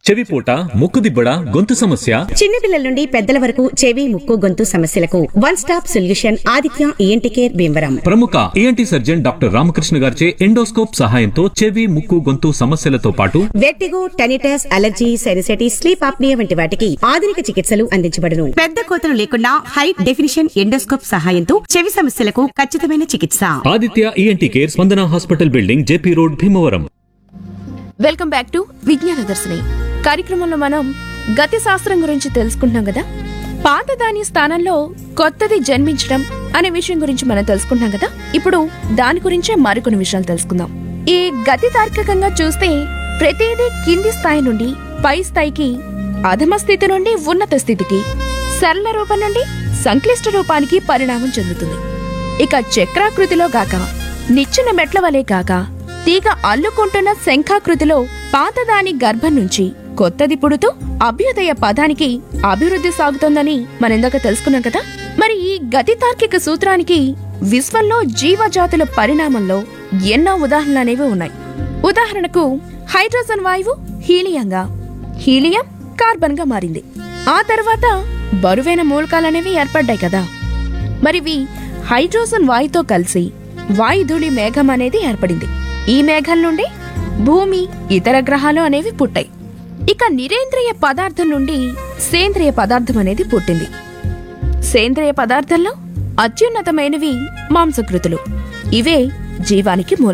చెవిపోట ముక్కుదిబ్బడ గొంతు సమస్య చిన్నపిల్లల నుండి పెద్దల వరకు చెవి ముక్కు గొంతు సమస్యలకు one stop solution Aditya ENT care Bhimavaram ప్రముఖ ఏఎన్టీ సర్జన్ డాక్టర్ రామకృష్ణ గారిచే ఎండోస్కోప్ సహాయంతో చెవి ముక్కు గొంతు సమస్యలతో పాటు vertigo tinnitus allergy sinusitis sleep apnea వంటి వాటికి ఆధునిక చికిత్సలు అందించబడును పెద్ద కోతలు లేకుండా హై డెఫినిషన్ ఎండోస్కోప్ సహాయంతో చెవి సమస్యలకు ఖచ్చితమైన చికిత్స Aditya ENT care Spandana hospital building JP road Bhimavaram welcome back to Vignana Darshini కార్యక్రమంలో మనం గతి శాస్త్రం గురించి తెలుసుకుంటున్నాం కదా పాత దాని స్థానంలో కొత్తది జన్మించడం అనే విషయం గురించి మనం తెలుసుకుంటున్నాం కదా ఇప్పుడు దాని గురించే మరికొన్ని విషయాలు తెలుసుకుందాం ఈ గతి తార్కికంగా చూస్తే ప్రతిదీ కింది స్థాయి నుండి పై స్థాయికి అధమ స్థితి నుండి ఉన్నత స్థితికి సరళ రూపం నుండి సంక్లిష్ట రూపానికి పరిణామం చెందుతుంది ఇక చక్రాకృతిలో గాక నిచ్చెన మెట్ల వలె గాక తీగ అల్లుకుంటున్న శంఖాకృతిలో పాతదాని గర్భం నుంచి కొత్తది పుడుతూ అభ్యుదయ పదానికి అభివృద్ధి సాగుతోందని మనందాక తెలుసుకున్నాం కదా మరి ఈ గతి తార్కిక సూత్రానికి విశ్వంలో జీవజాతుల పరిణామంలో ఎన్నో ఉదాహరణలు అనేవి ఉన్నాయి ఉదాహరణకు హైడ్రోజన్ వాయువు హీలియంగా హీలియం కార్బన్ గా మారింది ఆ తర్వాత బరువైన మూలకాలనేవి ఏర్పడ్డాయి కదా మరివి హైడ్రోజన్ వాయుతో కలిసి వాయుధూళి మేఘం అనేది ఏర్పడింది ఈ మేఘం నుండి భూమి ఇతర గ్రహాలు అనేవి పుట్టాయి ఇక నిరేంద్రియ పదార్థం నుండి సేంద్రియ పదార్థం అనేది పుట్టింది సేంద్రియ పదార్థంలో అత్యున్నతమైనవి మాంసకృతులు ఇవే జీవానికి మూలం